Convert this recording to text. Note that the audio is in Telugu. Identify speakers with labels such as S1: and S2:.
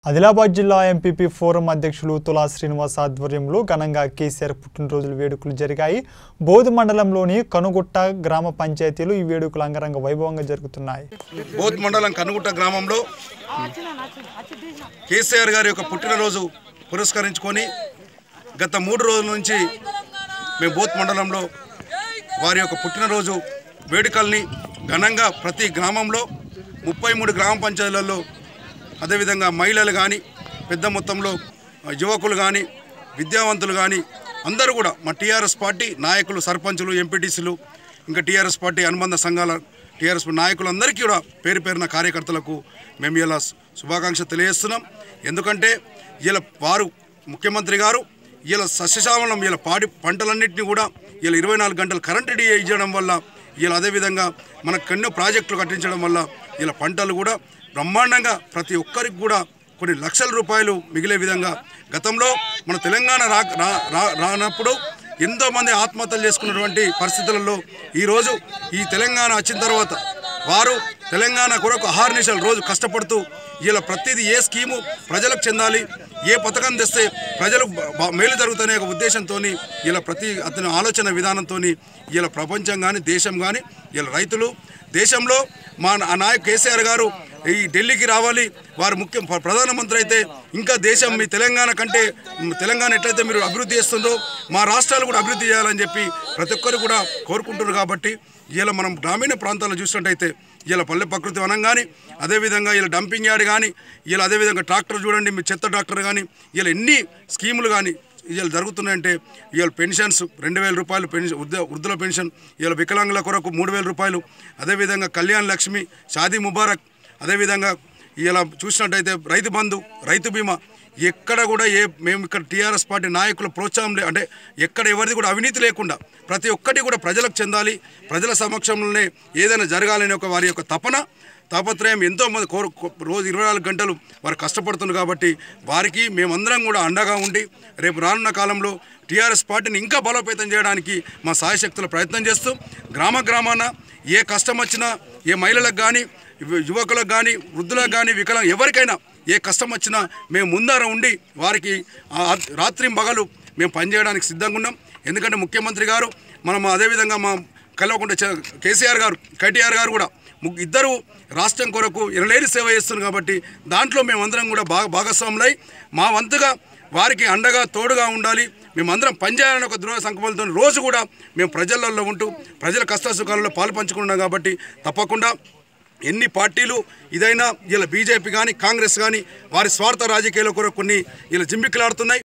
S1: ఆదిలాబాద్ జిల్లా ఎంపీపీ ఫోరం అధ్యక్షులు తులా శ్రీనివాస్ ఆధ్వర్యంలో ఘనంగా కేసీఆర్ పుట్టినరోజుల వేడుకలు జరిగాయి బోధు మండలంలోని కనుగుట్ట గ్రామ పంచాయతీలు ఈ వేడుకలు అంగరంగ వైభవంగా జరుగుతున్నాయి
S2: బోధ్ మండలం కనుగుట్ట గ్రామంలో కేసీఆర్ గారి యొక్క పుట్టినరోజు పురస్కరించుకొని గత మూడు రోజుల నుంచి మేము బోత్ మండలంలో వారి యొక్క పుట్టినరోజు వేడుకల్ని ఘనంగా ప్రతి గ్రామంలో ముప్పై మూడు గ్రామ పంచాయతీలలో అదేవిధంగా మహిళలు కానీ పెద్ద మొత్తంలో యువకులు కానీ విద్యావంతులు కానీ అందరూ కూడా మా టీఆర్ఎస్ పార్టీ నాయకులు సర్పంచులు ఎంపీటీసీలు ఇంకా టీఆర్ఎస్ పార్టీ అనుబంధ సంఘాల టీఆర్ఎస్ నాయకులందరికీ కూడా పేరు పేరున కార్యకర్తలకు మేము ఇలా శుభాకాంక్ష తెలియజేస్తున్నాం ఎందుకంటే ఇలా వారు ముఖ్యమంత్రి గారు ఇలా సస్యశ్యామలం ఇలా పాడి పంటలన్నింటినీ కూడా ఇలా ఇరవై నాలుగు గంటలు కరెంట్ డీ ఇవ్వడం వల్ల ఇలా అదేవిధంగా మనకు ఎన్నో ప్రాజెక్టులు కట్టించడం వల్ల ఇలా పంటలు కూడా బ్రహ్మాండంగా ప్రతి ఒక్కరికి కూడా కొన్ని లక్షల రూపాయలు మిగిలే విధంగా గతంలో మన తెలంగాణ రా రా- రా- రానప్పుడు ఎంతోమంది ఆత్మహత్యలు చేసుకున్నటువంటి పరిస్థితులలో ఈరోజు ఈ తెలంగాణ వచ్చిన తర్వాత వారు తెలంగాణ కొరకు అహార్నిశలు రోజు కష్టపడుతూ ఇలా ప్రతిదీ ఏ స్కీము ప్రజలకు చెందాలి ఏ పథకం తెస్తే ప్రజలకు బ- బ- మేలు జరుగుతునే ఒక ఉద్దేశంతో ఇలా ప్రతి అతని ఆలోచన విధానంతో ఇలా ప్రపంచం కానీ దేశం కానీ ఇలా రైతులు దేశంలో మా నా- నాయక్ కేసీఆర్ గారు ఈ ఢిల్లీకి రావాలి వారు ముఖ్య ప్ర- ప్రధానమంత్రి అయితే ఇంకా దేశం మీ తెలంగాణ కంటే మ్, తెలంగాణ ఎట్లయితే మీరు అభివృద్ధి చేస్తుందో మా రాష్ట్రాలు కూడా అభివృద్ధి చేయాలని చెప్పి ప్రతి ఒక్కరు కూడా కోరుకుంటున్నారు కాబట్టి ఇలా మనం గ్రామీణ ప్రాంతాల్లో చూసినట్టయితే ఇలా పల్లె ప్రకృతి వనం కానీ అదేవిధంగా ఇలా డంపింగ్ యార్డ్ కానీ ఇలా అదేవిధంగా ట్రాక్టర్ చూడండి మీ చెత్త ట్రాక్టర్ కానీ ఇలా ఎన్ని స్కీములు కానీ ఇవాళ జరుగుతున్నాయంటే ఇవాళ పెన్షన్స్ రెండు వేల రూపాయలు పెన్షన్ వృద్ధ వృద్ధుల పెన్షన్ ఇవాళ వికలాంగుల కొరకు మూడు వేల రూపాయలు అదేవిధంగా కళ్యాణ్ లక్ష్మి షాదీ ముబారక్ అదేవిధంగా ఇలా చూసినట్టయితే రైతు బంధు రైతు బీమా ఎక్కడ కూడా ఏ మేము ఇక్కడ టీఆర్ఎస్ పార్టీ నాయకుల ప్రోత్సాహం లే అంటే ఎక్కడ ఎవరిది కూడా అవినీతి లేకుండా ప్రతి ఒక్కటి కూడా ప్రజలకు చెందాలి ప్రజల సమక్షంలోనే ఏదైనా జరగాలని ఒక వారి యొక్క తపన తాపత్రయం ఎంతోమంది కోరు కో- రోజు ఇరవై నాలుగు గంటలు వారు కష్టపడుతున్నారు కాబట్టి వారికి మేమందరం కూడా అండగా ఉండి రేపు రానున్న కాలంలో టీఆర్ఎస్ పార్టీని ఇంకా బలోపేతం చేయడానికి మా సాయశక్తుల ప్రయత్నం చేస్తూ గ్రామ గ్రామాన ఏ కష్టం వచ్చినా ఏ మహిళలకు కానీ యువకులకు కానీ వృద్ధులకు కానీ వికలాంగ ఎవరికైనా ఏ కష్టం వచ్చినా మేము ముందర ఉండి వారికి ఆ రాత్రి మగలు మేము పనిచేయడానికి సిద్ధంగా ఉన్నాం ఎందుకంటే ముఖ్యమంత్రి గారు మనం అదేవిధంగా మా కల్వకుంట చ- కేసీఆర్ గారు కేటీఆర్ గారు కూడా ముగ్గు- ఇద్దరు రాష్ట్రం కొరకు ఎనలేని సేవ చేస్తున్నారు కాబట్టి దాంట్లో మేమందరం కూడా భాగ భాగస్వాములై మా వంతుగా వారికి అండగా తోడుగా ఉండాలి మేమందరం పనిచేయాలని ఒక దృఢ సంకల్పంతో రోజు కూడా మేము ప్రజలలో ఉంటూ ప్రజల కష్ట సుఖాలలో పాలు పంచుకుంటున్నాం కాబట్టి తప్పకుండా ఎన్ని పార్టీలు ఇదైనా ఇలా బీజేపీ కానీ కాంగ్రెస్ కానీ వారి స్వార్థ రాజకీయాల కొరకు కొన్ని ఇలా జిమ్మికిలాడుతున్నాయి